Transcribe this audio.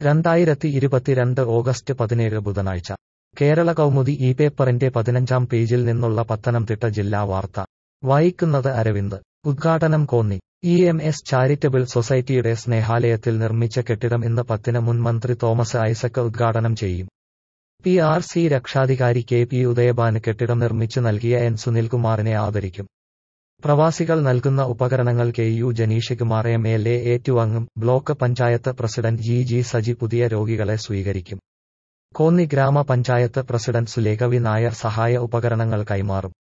രണ്ടായിരത്തി ഇരുപത്തിരണ്ട് ഓഗസ്റ്റ് പതിനേഴ് ബുധനാഴ്ച കേരള കൗമുദി ഈ പേപ്പറിന്റെ പതിനഞ്ചാം പേജിൽ നിന്നുള്ള പത്തനംതിട്ട ജില്ലാ വാർത്ത വായിക്കുന്നത് അരവിന്ദ് ഉദ്ഘാടനം Konni E M S charitable സൊസൈറ്റിയുടെ സ്നേഹാലയത്തിൽ നിർമ്മിച്ച കെട്ടിടം ഇന്ന് പത്തിന് മുൻ മന്ത്രി തോമസ് ഐസക് ഉദ്ഘാടനം ചെയ്യും പി ആർ സി രക്ഷാധികാരി കെ പി ഉദയഭാന് കെട്ടിടം നിർമ്മിച്ചു നൽകിയ എൻ സുനിൽകുമാറിനെ ആദരിക്കും പ്രവാസികൾ നൽകുന്ന ഉപകരണങ്ങൾ K U Janeeshkumar M L A ഏറ്റുവാങ്ങും block panchayat president G G Saji പുതിയ രോഗികളെ സ്വീകരിക്കും കോന്നി ഗ്രാമപഞ്ചായത്ത് പ്രസിഡന്റ് സുലേഖവി നായർ സഹായ ഉപകരണങ്ങൾ കൈമാറും